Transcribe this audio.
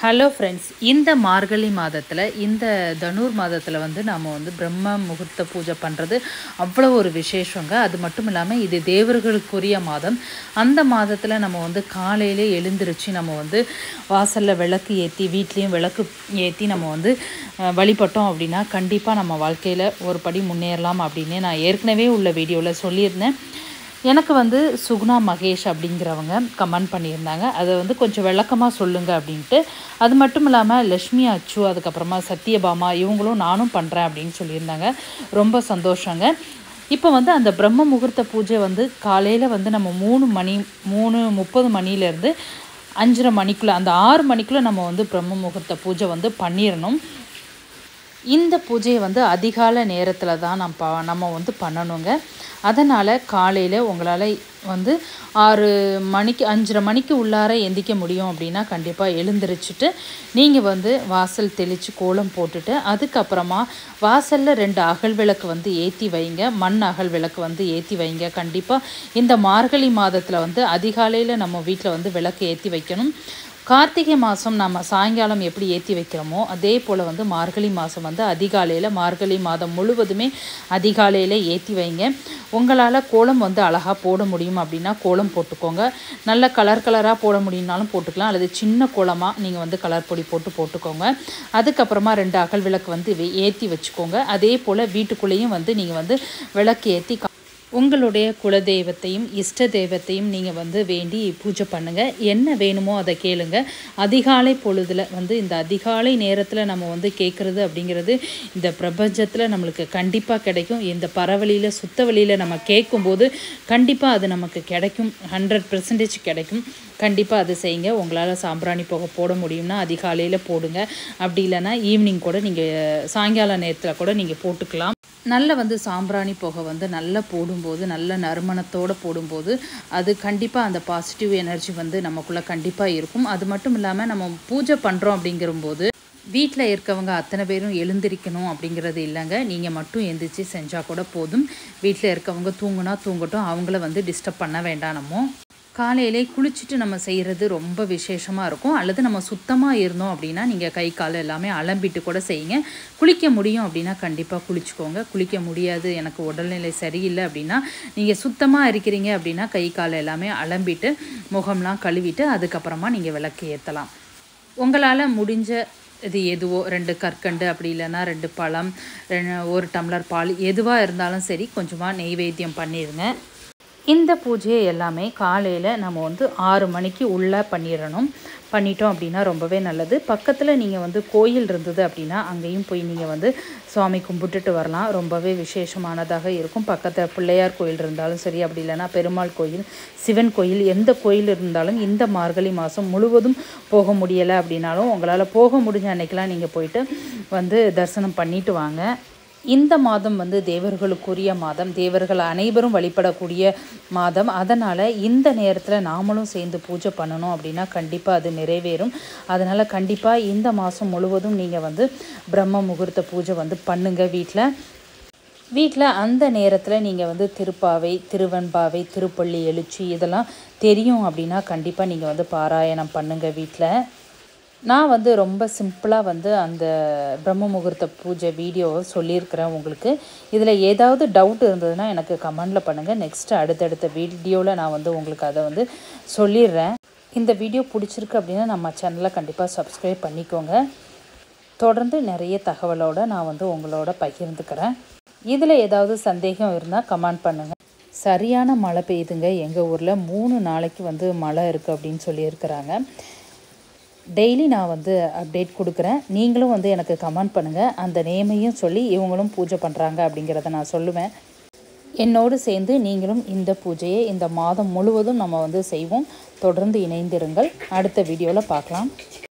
hello friends இந்த மார்கழி மாதத்தில் இந்த தனுர் மாதத்தில் வந்து நாம் வந்து பிரம்ம முகூர்த்த பூஜை பண்ணுறது அவ்வளோ ஒரு விசேஷங்க அது மட்டும் இல்லாமல் இது தேவர்களுக்குரிய மாதம் அந்த மாதத்தில் நம்ம வந்து காலையிலே எழுந்திருச்சு நம்ம வந்து வாசலில் விளக்கு ஏற்றி வீட்லேயும் விளக்கு ஏற்றி நம்ம வந்து அஹ், வழிபட்டோம் அப்படின்னா கண்டிப்பாக நம்ம வாழ்க்கையில் ஒரு படி முன்னேறலாம் அப்படின்னு நான் ஏற்கனவே உள்ள வீடியோவில் சொல்லியிருந்தேன் எனக்கு வந்து சுகுணா மகேஷ் அப்படிங்கிறவங்க கமெண்ட் பண்ணியிருந்தாங்க அதை வந்து கொஞ்சம் விளக்கமாக சொல்லுங்க அப்படின்ட்டு அது மட்டும் இல்லாமல் லக்ஷ்மி அச்சு அதுக்கப்புறமா சத்யபாமா இவங்களும் நானும் பண்ணுறேன் அப்படின்னு சொல்லியிருந்தாங்க ரொம்ப சந்தோஷங்க இப்போ வந்து அந்த பிரம்ம முகூர்த்த பூஜை வந்து காலையில் வந்து நம்ம மூணு மணி மூணு முப்பது மணிலேருந்து அஞ்சரை மணிக்குள்ளே அந்த ஆறு மணிக்குள்ளே நம்ம வந்து பிரம்ம முகூர்த்த பூஜை வந்து பண்ணிடணும் இந்த பூஜையை வந்து அதிகாலை நேரத்தில் தான் நம்ம ப- நம்ம வந்து பண்ணணுங்க அதனால் காலையில் உங்களால் வந்து ஆறு மணிக்கு அஞ்சரை மணிக்கு உள்ளார எந்திக்க முடியும் அப்படின்னா கண்டிப்பாக எழுந்திரிச்சிட்டு நீங்கள் வந்து வாசல் தெளித்து கோலம் போட்டுட்டு அதுக்கப்புறமா வாசலில் ரெண்டு அகல் விளக்கு வந்து ஏற்றி வைங்க மண் அகல் விளக்கு வந்து ஏற்றி வைங்க கண்டிப்பாக இந்த மார்கழி மாதத்தில் வந்து அதிகாலையில் நம்ம வீட்டில் வந்து விளக்கு ஏற்றி வைக்கணும் கார்த்திகை மாதம் நம்ம சாயங்காலம் எப்படி ஏற்றி வைக்கிறோமோ அதே போல் வந்து மார்கழி மாதம் வந்து அதிகாலையில் மார்கழி மாதம் முழுவதுமே அதிகாலையில் ஏற்றி வைங்க உங்களால் கோலம் வந்து அழகாக போட முடியும் அப்படின்னா கோலம் போட்டுக்கோங்க நல்ல கலர் கலராக போட முடியும்னாலும் போட்டுக்கலாம் அல்லது சின்ன கோலமாக நீங்கள் வந்து கலர் பொடி போட்டு போட்டுக்கோங்க அதுக்கப்புறமா ரெண்டு அகல் விளக்கு வந்து ஏற்றி வச்சுக்கோங்க அதே போல் வீட்டுக்குள்ளேயும் வந்து நீங்கள் வந்து விளக்கு ஏற்றி உங்களுடைய குலதெய்வத்தையும் இஷ்ட தெய்வத்தையும் நீங்கள் வந்து வேண்டி பூஜை பண்ணுங்கள் என்ன வேணுமோ அதை கேளுங்க அதிகாலை பொழுதில் வந்து இந்த அதிகாலை நேரத்தில் நம்ம வந்து கேட்குறது அப்படிங்கிறது இந்த பிரபஞ்சத்தில் நம்மளுக்கு கண்டிப்பாக கிடைக்கும் இந்த பறவழியில் சுத்த வழியில் நம்ம கேட்கும்போது கண்டிப்பாக அது நமக்கு கிடைக்கும் ஹண்ட்ரட் பெர்சன்டேஜ் கிடைக்கும் கண்டிப்பாக அது செய்யுங்க உங்களால் சாம்பிராணி புகை போட முடியும்னா அதிகாலையில் போடுங்க அப்படி இல்லைன்னா ஈவினிங் கூட நீங்கள் சாயங்கால நேரத்தில் கூட நீங்கள் போட்டுக்கலாம் நல்ல வந்து சாம்பிராணி புகை வந்து நல்லா போடும்போது நல்ல நறுமணத்தோடு போடும்போது அது கண்டிப்பாக அந்த பாசிட்டிவ் எனர்ஜி வந்து நமக்குள்ளே கண்டிப்பாக இருக்கும் அது மட்டும் இல்லாமல் நம்ம பூஜை பண்ணுறோம் அப்படிங்கிறம்போது வீட்டில் இருக்கவங்க அத்தனை பேரும் எழுந்திருக்கணும் அப்படிங்கிறது இல்லைங்க நீங்கள் மட்டும் எந்திரிச்சு செஞ்சால் கூட போதும் வீட்டில் இருக்கவங்க தூங்குனா தூங்கட்டும் அவங்கள வந்து டிஸ்டர்ப் பண்ண வேண்டாம் நம்ம காலையிலே குளிச்சுட்டு நம்ம செய்கிறது ரொம்ப விசேஷமாக இருக்கும் அல்லது நம்ம சுத்தமாக இருந்தோம் அப்படின்னா நீங்கள் கை கால் எல்லாமே அலம்பிட்டு கூட செய்யுங்க குளிக்க முடியும் அப்படின்னா கண்டிப்பாக குளிச்சுக்கோங்க குளிக்க முடியாது எனக்கு உடல்நிலை சரியில்லை அப்படின்னா நீங்கள் சுத்தமாக இருக்கிறீங்க அப்படின்னா கை கால் எல்லாமே அலம்பிட்டு முகம்லாம் கழுவிட்டு அதுக்கப்புறமா நீங்கள் விளக்கு ஏற்றலாம் உங்களால் முடிஞ்ச இது எதுவோ ரெண்டு கற்கண்டு அப்படி இல்லைன்னா ரெண்டு பழம் ரெண்டு- ஒரு டம்ளர் பால் எதுவாக இருந்தாலும் சரி கொஞ்சமாக நெய்வேத்தியம் பண்ணிடுங்க இந்த பூஜையை எல்லாமே காலையில் நம்ம வந்து ஆறு மணிக்கு உள்ளே பண்ணிடணும் பண்ணிட்டோம் அப்படின்னா ரொம்பவே நல்லது பக்கத்தில் நீங்கள் வந்து கோயில் இருந்தது அப்படின்னா அங்கேயும் போய் நீங்கள் வந்து சுவாமி கும்பிட்டுட்டு வரலாம் ரொம்பவே விசேஷமானதாக இருக்கும் பக்கத்தில் பிள்ளையார் கோயில் இருந்தாலும் சரி அப்படி இல்லைன்னா பெருமாள் கோயில் சிவன் கோயில் எந்த கோயில் இருந்தாலும் இந்த மார்கழி மாதம் முழுவதும் போக முடியலை அப்படின்னாலும் உங்களால் போக முடிஞ்ச அன்னைக்கெலாம் நீங்கள் போயிட்டு வந்து தரிசனம் பண்ணிட்டு வாங்க இந்த மாதம் வந்து தேவர்களுக்குரிய மாதம் தேவர்கள் அனைவரும் வழிபடக்கூடிய மாதம் அதனால் இந்த நேரத்தில் நாமளும் சேர்ந்து பூஜை பண்ணணும் அப்படின்னா கண்டிப்பாக அது நிறைவேறும் அதனால் கண்டிப்பாக இந்த மாதம் முழுவதும் நீங்கள் வந்து பிரம்ம முகூர்த்த பூஜை வந்து பண்ணுங்கள் வீட்டில் வீட்டில் அந்த நேரத்தில் நீங்கள் வந்து திருப்பாவை திருவெண்பாவை திருப்பள்ளி எழுச்சி இதெல்லாம் தெரியும் அப்படின்னா கண்டிப்பாக நீங்கள் வந்து பாராயணம் பண்ணுங்கள் வீட்டில் நான் வந்து ரொம்ப சிம்பிளாக வந்து அந்த பிரம்ம முகூர்த்த பூஜை வீடியோவை சொல்லியிருக்கிறேன் உங்களுக்கு இதில் ஏதாவது டவுட் இருந்ததுன்னா எனக்கு கமெண்டில் பண்ணுங்கள் நெக்ஸ்ட்டு அடுத்தடுத்த வீடியோவில் நான் வந்து உங்களுக்கு அதை வந்து சொல்லிடுறேன் இந்த வீடியோ பிடிச்சிருக்கு அப்படின்னா நம்ம சேனலை கண்டிப்பாக சப்ஸ்கிரைப் பண்ணிக்கோங்க தொடர்ந்து நிறைய தகவலோடு நான் வந்து உங்களோட பகிர்ந்துக்கிறேன் இதில் ஏதாவது சந்தேகம் இருந்தால் கமெண்ட் பண்ணுங்கள் சரியான மழை பெய்யுதுங்க எங்கள் ஊரில் மூணு நாளைக்கு வந்து மழை இருக்குது அப்படின்னு சொல்லியிருக்கிறாங்க டெய்லி நான் வந்து அப்டேட் கொடுக்குறேன் நீங்களும் வந்து எனக்கு கமெண்ட் பண்ணுங்கள் அந்த நேமையும் சொல்லி இவங்களும் பூஜை பண்ணுறாங்க அப்படிங்கிறத நான் சொல்லுவேன் என்னோடு சேர்ந்து நீங்களும் இந்த பூஜையை இந்த மாதம் முழுவதும் நம்ம வந்து செய்வோம் தொடர்ந்து இணைந்திருங்கள் அடுத்த வீடியோவில் பார்க்கலாம்